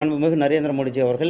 மாண்புமிகு நரேந்திர மோடிஜி அவர்கள்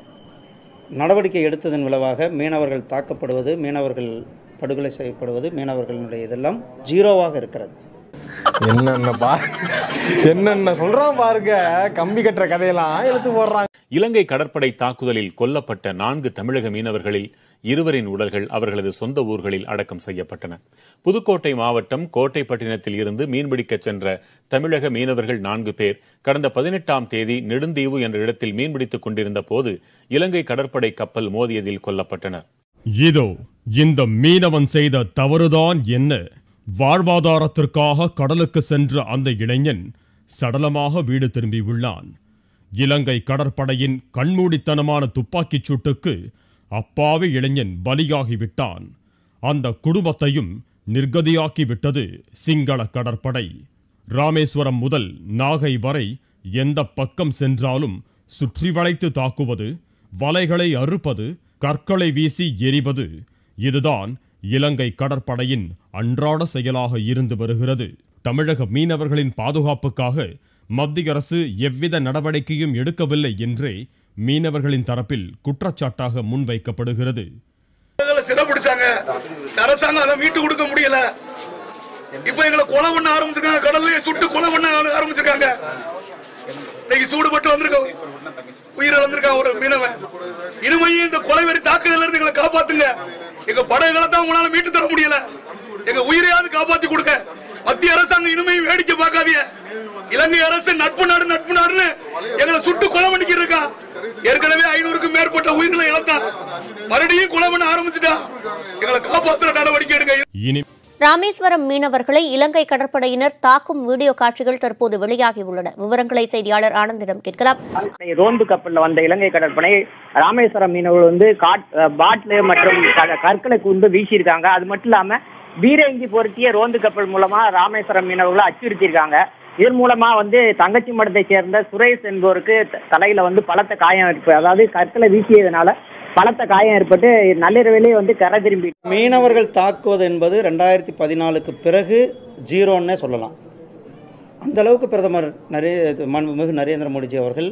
நடவடிக்கை எடுத்ததன் விளைவாக மீனவர்கள் தாக்கப்படுவது மீனவர்கள் படுகொலை செய்யப்படுவது மீனவர்களுடைய இதெல்லாம் ஜீரோவாக இருக்கிறது என்னென்ன பா என்னென்ன சொல்றான் பாருங்க கம்பி கட்டுற கதையெல்லாம் எடுத்து போடுறாங்க இலங்கை கடற்படை தாக்குதலில் கொல்லப்பட்ட நான்கு தமிழக மீனவர்களில் இருவரின் உடல்கள் அவர்களது சொந்த ஊர்களில் அடக்கம் செய்யப்பட்டன புதுக்கோட்டை மாவட்டம் கோட்டைப்பட்டினத்தில் இருந்து மீன்பிடிக்கச் சென்ற தமிழக மீனவர்கள் நான்கு பேர் கடந்த பதினெட்டாம் தேதி நெடுந்தீவு என்ற இடத்தில் மீன்பிடித்துக் கொண்டிருந்த போது இலங்கை கடற்படை கப்பல் மோதியதில் கொல்லப்பட்டனர் இதோ இந்த மீனவன் செய்த தவறுதான் என்ன வாழ்வாதாரத்திற்காக கடலுக்கு சென்ற அந்த இளைஞன் சடலமாக வீடு திரும்பியுள்ளான் இலங்கை கடற்படையின் கண்மூடித்தனமான துப்பாக்கிச் சூட்டுக்கு அப்பாவி இளைஞன் பலியாகிவிட்டான் அந்த குடும்பத்தையும் நிர்கதியாக்கி விட்டது சிங்கள கடற்படை ராமேஸ்வரம் முதல் நாகை வரை எந்த பக்கம் சென்றாலும் சுற்றி வளைத்து தாக்குவது வலைகளை அறுப்பது கற்களை வீசி எறிவது இதுதான் இலங்கை கடற்படையின் அன்றாட செயலாக இருந்து வருகிறது தமிழக மீனவர்களின் பாதுகாப்புக்காக மத்திய அரசு எவ்வித நடவடிக்கையும் எடுக்கவில்லை என்றே மீனவர்களின் தரப்பில் குற்றச்சாட்டாக முன்வைக்கப்படுகிறது எங்களை சிறைப்பிடிச்சாங்க அரசாங்கம் அதை மீட்டு கொடுக்க முடியல இப்ப எங்களை கொலை பண்ண ஆரம்பிச்சிருக்காங்க கடல்ல சுட்டு கொலை பண்ண ஆர- ஆரம்பிச்சிருக்காங்க இன்னைக்கு சூடுபட்டு வந்திருக்க உயிரை வந்திருக்கான் ஒரு மீனவன் இனிமையும் இந்த கொலைவெறி தாக்குதல இருந்து எங்களை காப்பாத்துங்க எங்க படகுகளை தான் உங்களால மீட்டு தர முடியல எங்க உயிரையாவது காப்பாத்தி கொடுங்க மத்திய அரசாங்கம் இனிமையும் வேடிக்கை பார்க்காதீங்க இலங்கை அரசு நட்பு நாடு நட்பு நாடுன்னு எங்களை சுட்டு கொலை பண்ணிக்கிட்டு இருக்கான் ஏற்கனவே ஐநூறுக்கும் மேற்பட்ட உயிர்களை இழந்தான் மறுபடியும் கொலை பண்ண ஆரம்பிச்சுட்டான் எங்களை காப்பாத்துற நடவடிக்கை எடுங்க இனி ராமேஸ்வரம் மீனவர்களை இலங்கை கடற்படையினர் தாக்கும் வீடியோ காட்சிகள் தற்போது வெளியாகியுள்ளன விவரங்களை செய்தியாளர் ஆனந்திடம் கேட்கலாம் ரோந்து கப்பல்ல வந்த இலங்கை கடற்படை ராமேஸ்வரம் மீனவர்கள் வந்து காட் பாட்லு மற்றும் க- கற்களை வந்து வீசியிருக்காங்க அது மட்டும் இல்லாம பீரங்கி பொருத்திய ரோந்து கப்பல் மூலமா ராமேஸ்வரம் மீனவர்களை அச்சுறுத்தியிருக்காங்க இதன் மூலமா வந்து தங்கச்சி மடத்தை சேர்ந்த சுரேஷ் என்பவருக்கு த- தலையில வந்து பலத்த காயம் இருக்கு அதாவது கற்களை வீசியதுனால பலத்த காயம் ஏற்பட்டு நள்ளிரவிலேயே வந்து கரை திரும்பி மீனவர்கள் தாக்குவது என்பது ரெண்டாயிரத்தி பதினாலுக்கு பிறகு ஜீரோன்னே சொல்லலாம் அந்த அளவுக்கு பிரதமர் நரே மாண்புமிகு நரேந்திர மோடிஜி அவர்கள்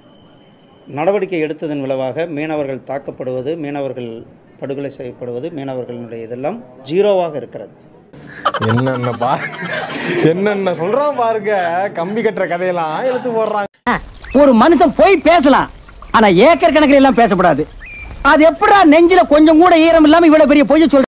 நடவடிக்கை எடுத்ததன் விளைவாக மீனவர்கள் தாக்கப்படுவது மீனவர்கள் படுகொலை செய்யப்படுவது மீனவர்களுடைய இதெல்லாம் ஜீரோவாக இருக்கிறது என்னென்ன பா என்னென்ன சொல்றான் பாருங்க கம்பி கட்டுற கதையெல்லாம் எடுத்து போடுறாங்க ஒரு மனுஷன் போய் பேசலாம் ஆனா ஏக்கர் கணக்கில் எல்லாம் பேசக்கூடாது அது எப்படா நெஞ்சில கொஞ்சம் கூட ஈரம் இல்லாம இவ்வளவு பெரிய பொய்ய சொல்ற